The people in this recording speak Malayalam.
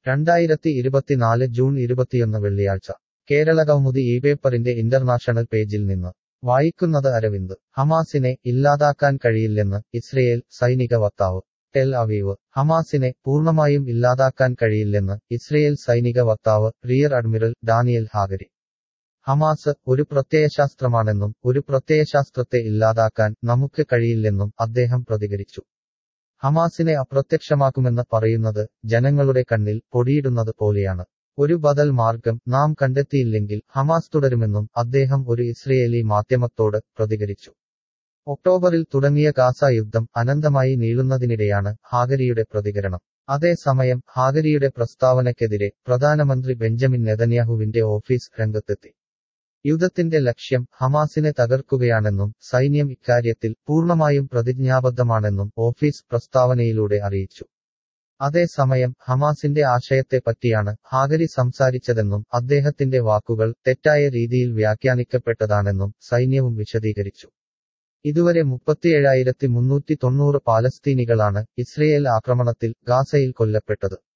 രണ്ടായിരത്തി ഇരുപത്തിനാല് ജൂൺ ഇരുപത്തിയൊന്ന് വെള്ളിയാഴ്ച കേരള കൗമുദി ഈ പേപ്പറിന്റെ ഇന്റർനാഷണൽ പേജിൽ നിന്ന് വായിക്കുന്നത് അരവിന്ദ് ഹമാസിനെ ഇല്ലാതാക്കാൻ കഴിയില്ലെന്ന് ഇസ്രയേൽ സൈനിക വക്താവ് ടെൽ അവീവ് ഹമാസിനെ പൂർണ്ണമായും ഇല്ലാതാക്കാൻ കഴിയില്ലെന്ന് ഇസ്രയേൽ സൈനിക വക്താവ് rear admiral Daniel Hagari Hamas ഒരു പ്രത്യയശാസ്ത്രമാണെന്നും ഒരു പ്രത്യയശാസ്ത്രത്തെ ഇല്ലാതാക്കാൻ നമുക്ക് കഴിയില്ലെന്നും അദ്ദേഹം പ്രതികരിച്ചു ഹമാസിനെ അപ്രത്യക്ഷമാക്കുമെന്ന് പറയുന്നത് ജനങ്ങളുടെ കണ്ണിൽ പൊടിയിടുന്നത് പോലെയാണ് ഒരു ബദൽ മാർഗം നാം കണ്ടെത്തിയില്ലെങ്കിൽ ഹമാസ് തുടരുമെന്നും അദ്ദേഹം ഒരു ഇസ്രയേലി മാധ്യമത്തോട് പ്രതികരിച്ചു ഒക്ടോബറിൽ തുടങ്ങിയ ഗാസ യുദ്ധം അനന്തമായി നീളുന്നതിനിടെയാണ് ഹാഗരിയുടെ പ്രതികരണം അതേസമയം ഹാഗരിയുടെ പ്രസ്താവനയ്ക്കെതിരെ പ്രധാനമന്ത്രി ബെഞ്ചമിൻ നെതന്യാഹുവിന്റെ ഓഫീസ് രംഗത്തെത്തി യുദ്ധത്തിന്റെ ലക്ഷ്യം ഹമാസിനെ തകർക്കുകയാണെന്നും സൈന്യം ഇക്കാര്യത്തിൽ പൂർണ്ണമായും പ്രതിജ്ഞാബദ്ധമാണെന്നും ഓഫീസ് പ്രസ്താവനയിലൂടെ അറിയിച്ചു അതേസമയം ഹമാസിന്റെ ആശയത്തെപ്പറ്റിയാണ് ഹാഗരി സംസാരിച്ചതെന്നും അദ്ദേഹത്തിന്റെ വാക്കുകൾ തെറ്റായ രീതിയിൽ വ്യാഖ്യാനിക്കപ്പെട്ടതാണെന്നും സൈന്യവും വിശദീകരിച്ചു ഇതുവരെ മുപ്പത്തിയേഴായിരത്തി മുന്നൂറ്റി തൊണ്ണൂറ് പാലസ്തീനികളാണ് ഇസ്രയേൽ ആക്രമണത്തിൽ ഗാസയിൽ കൊല്ലപ്പെട്ടത്